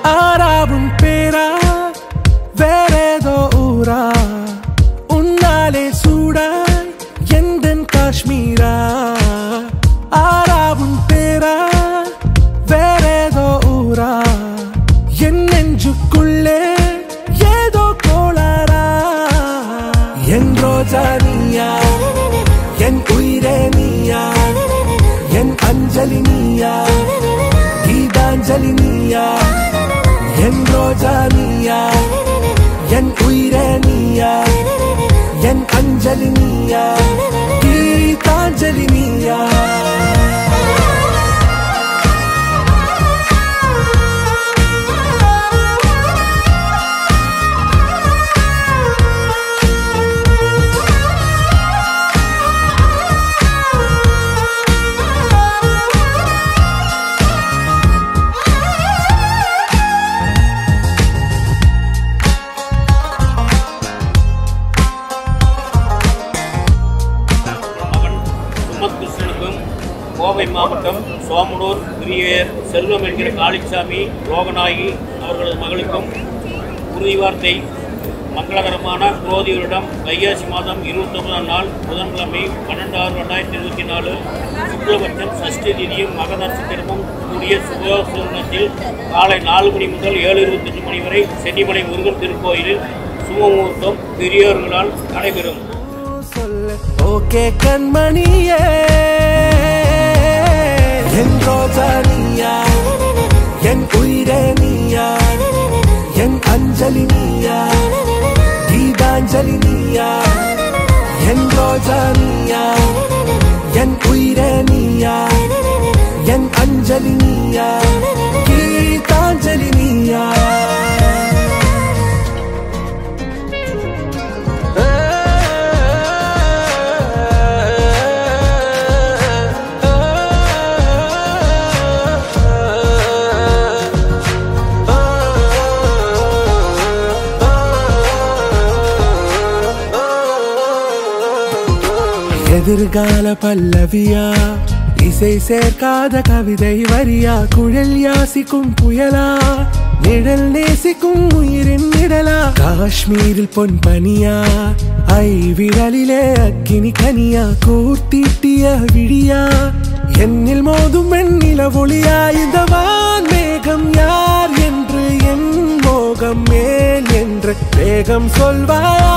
ஆறாவும் பேரா வேறேதோ ஊரா உன்னாலே சூடாய் எந்தன் காஷ்மீரா ஆறாவும் பேரா வேறேதோ ஊரா என் நெஞ்சுக்குள்ளே ஏதோ கோளாரா என் ரோஜா நீயா என் உயிரே நீயா என் அஞ்சலி நீயா கீதாஞ்சலி நீயா என் ரோஜா நீயா என் உயிரே நீயா என் அஞ்சலி நீயா கீதாஞ்சலி நீயா மகன் சுமத் கிருஷ்ணனுக்கும் கோவை மாவட்டம் சோமனூர் பெரியர் செல்வம் என்கிற காளிச்சாமி லோகநாயகி அவர்களது மகளுக்கும் உறுதி வார்த்தை மங்களகரமான குரோதிகளிடம் வைகாசி மாதம் இருபத்தொன்பதாம் நாள் புதன்கிழமை பன்னெண்டு ஆறு ரெண்டாயிரத்தி இருபத்தி நாலு சுக்லபட்சம் சஷ்டி திதியும் மக நட்சத்திரமும் கூடிய சுபசூர்ணத்தில் காலை நாலு மணி முதல் ஏழு இருபத்தஞ்சு மணி வரை சென்னிமலை முருகன் திருக்கோயிலில் சுபமுகூர்த்தம் பெரியோர்களால் நடைபெறும் சொல்லு ஓகே கண்மணியே என் ரோஜா நீயா என் உயிரே நீயா என் அஞ்சலி நீயா கீதாஞ்சலி நீயா என் ரோஜா நீயா என் உயிரே நீயா என் அஞ்சலி நீயா கீதாஞ்சலி நீயா எதிர்கால பல்லவியா இசை சேர்க்காத கவிதை வரியா குழல் யாசிக்கும் புயலா நிழல் நேசிக்கும் உயிரின் நிழலா காஷ்மீரில் பொன் பனியா ஐ விரலிலே அக்கினி கனியா கூர்த்தீட்டிய விழியா என்னில் மோதும் வெண்ணில ஒளியா இந்த வான் மேகம் யார் என்று என் மோகம் மேல் என்று வேகம் சொல்வாயா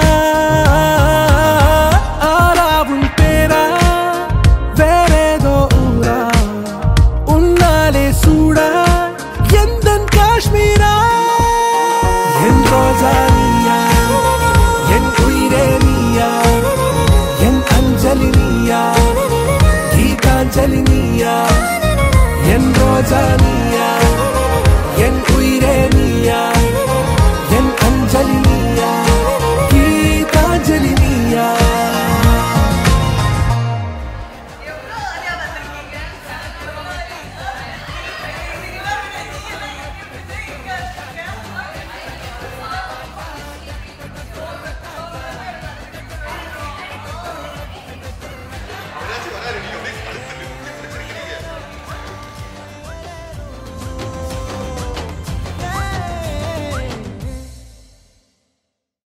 ஆறாவும் பேரா வேறேதோ ஊரா உன்னாலே சூடா எந்தன் காஷ்மீரா என் ரோஜா நீயா என் உயிரே நீயா என் அஞ்சலி நீயா கீதாஞ்சலி நீயா என் ரோஜா நீ